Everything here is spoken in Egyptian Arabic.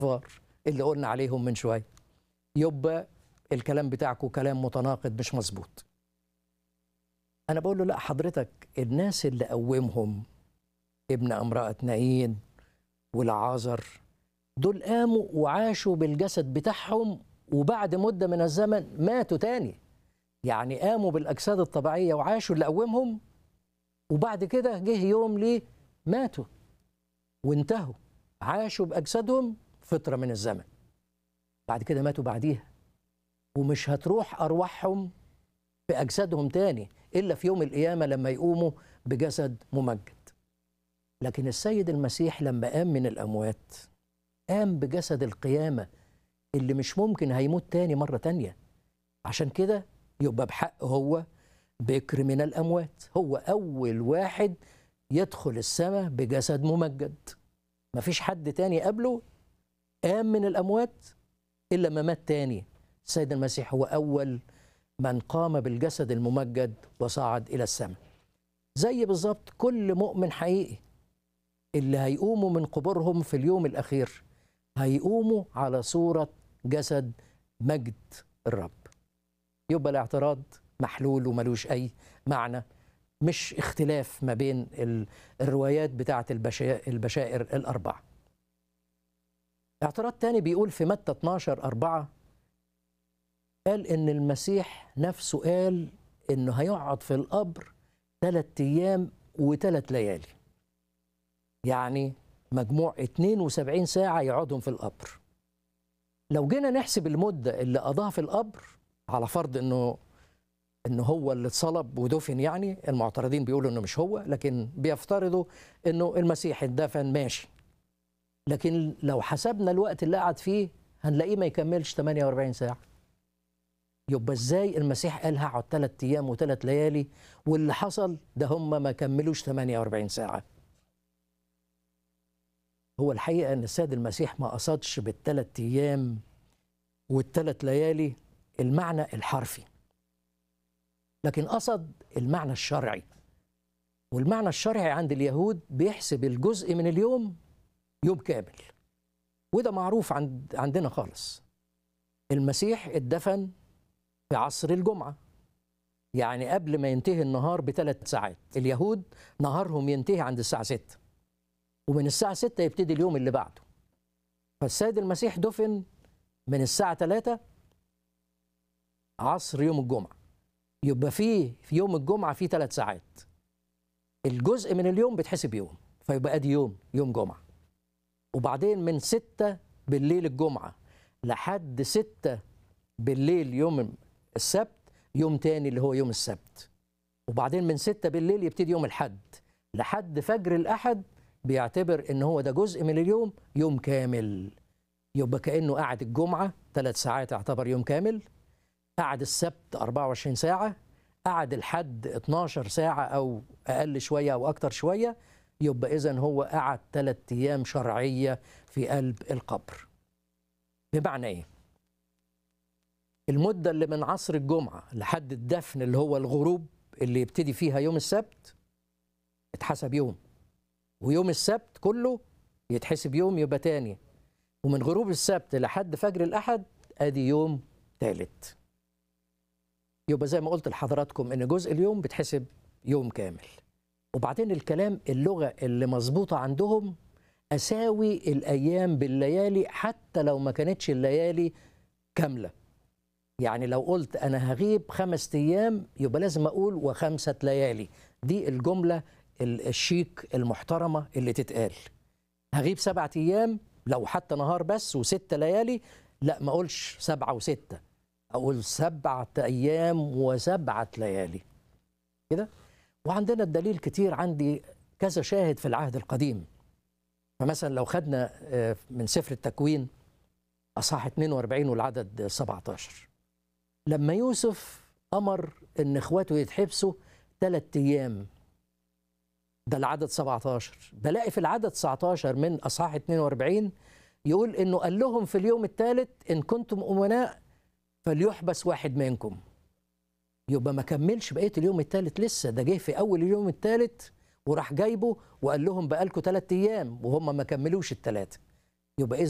الكفار اللي قلنا عليهم من شويه يبقى الكلام بتاعكم كلام متناقض مش مظبوط انا بقول له لا حضرتك الناس اللي قومهم ابن امراه نعين والعازر دول قاموا وعاشوا بالجسد بتاعهم وبعد مده من الزمن ماتوا تاني يعني قاموا بالاجساد الطبيعيه وعاشوا اللي قومهم وبعد كده جه يوم ليه ماتوا وانتهوا عاشوا باجسادهم فتره من الزمن بعد كده ماتوا بعديها ومش هتروح ارواحهم في اجسادهم تاني الا في يوم القيامه لما يقوموا بجسد ممجد لكن السيد المسيح لما قام من الاموات قام بجسد القيامه اللي مش ممكن هيموت تاني مره تانيه عشان كده يبقى بحق هو بكر من الاموات هو اول واحد يدخل السماء بجسد ممجد مفيش حد تاني قبله قام من الاموات الا ما مات تاني السيد المسيح هو اول من قام بالجسد الممجد وصعد الى السماء زي بالظبط كل مؤمن حقيقي اللي هيقوموا من قبورهم في اليوم الاخير هيقوموا على صوره جسد مجد الرب يبقى الاعتراض محلول وملوش اي معنى مش اختلاف ما بين الروايات بتاعه البشائر الاربعه اعتراض تاني بيقول في متى 12 4 قال ان المسيح نفسه قال انه هيقعد في القبر ثلاث ايام وثلاث ليالي يعني مجموع 72 ساعة يقعدهم في القبر لو جينا نحسب المدة اللي قضاها في القبر على فرض انه انه هو اللي اتصلب ودفن يعني المعترضين بيقولوا انه مش هو لكن بيفترضوا انه المسيح اتدفن ماشي لكن لو حسبنا الوقت اللي قعد فيه هنلاقيه ما يكملش 48 ساعة يبقى ازاي المسيح قال هقعد ثلاث ايام وثلاث ليالي واللي حصل ده هم ما كملوش 48 ساعة هو الحقيقة ان السيد المسيح ما قصدش بالثلاث ايام والثلاث ليالي المعنى الحرفي لكن قصد المعنى الشرعي والمعنى الشرعي عند اليهود بيحسب الجزء من اليوم يوم كامل وده معروف عند عندنا خالص المسيح اتدفن في عصر الجمعة يعني قبل ما ينتهي النهار بثلاث ساعات اليهود نهارهم ينتهي عند الساعة 6 ومن الساعة 6 يبتدي اليوم اللي بعده فالسيد المسيح دفن من الساعة 3 عصر يوم الجمعة يبقى فيه في يوم الجمعة فيه ثلاث ساعات الجزء من اليوم بتحسب يوم فيبقى ادي يوم يوم جمعة وبعدين من ستة بالليل الجمعة لحد ستة بالليل يوم السبت يوم تاني اللي هو يوم السبت وبعدين من ستة بالليل يبتدي يوم الحد لحد فجر الأحد بيعتبر إن هو ده جزء من اليوم يوم كامل يبقى كأنه قعد الجمعة ثلاث ساعات يعتبر يوم كامل قعد السبت 24 ساعة قعد الحد 12 ساعة أو أقل شوية أو أكتر شوية يبقى إذا هو قعد ثلاث أيام شرعية في قلب القبر بمعنى إيه؟ المدة اللي من عصر الجمعة لحد الدفن اللي هو الغروب اللي يبتدي فيها يوم السبت اتحسب يوم ويوم السبت كله يتحسب يوم يبقى تاني ومن غروب السبت لحد فجر الأحد أدي يوم ثالث يبقى زي ما قلت لحضراتكم ان جزء اليوم بتحسب يوم كامل وبعدين الكلام اللغه اللي مظبوطه عندهم اساوي الايام بالليالي حتى لو ما كانتش الليالي كامله يعني لو قلت انا هغيب خمس ايام يبقى لازم اقول وخمسه ليالي دي الجمله الشيك المحترمه اللي تتقال هغيب سبعة ايام لو حتى نهار بس وستة ليالي لا ما اقولش سبعة وستة أقول سبعة أيام وسبعة ليالي كده وعندنا الدليل كتير عندي كذا شاهد في العهد القديم فمثلا لو خدنا من سفر التكوين أصحاح 42 والعدد 17 لما يوسف أمر إن إخواته يتحبسوا ثلاث أيام ده العدد 17 بلاقي في العدد 19 من أصحاح 42 يقول إنه قال لهم في اليوم الثالث إن كنتم أمناء فليحبس واحد منكم يبقى ما كملش بقيه اليوم الثالث لسه ده جه في اول اليوم الثالث وراح جايبه وقال لهم بقالكم ثلاث ايام وهم ما كملوش الثلاثه يبقى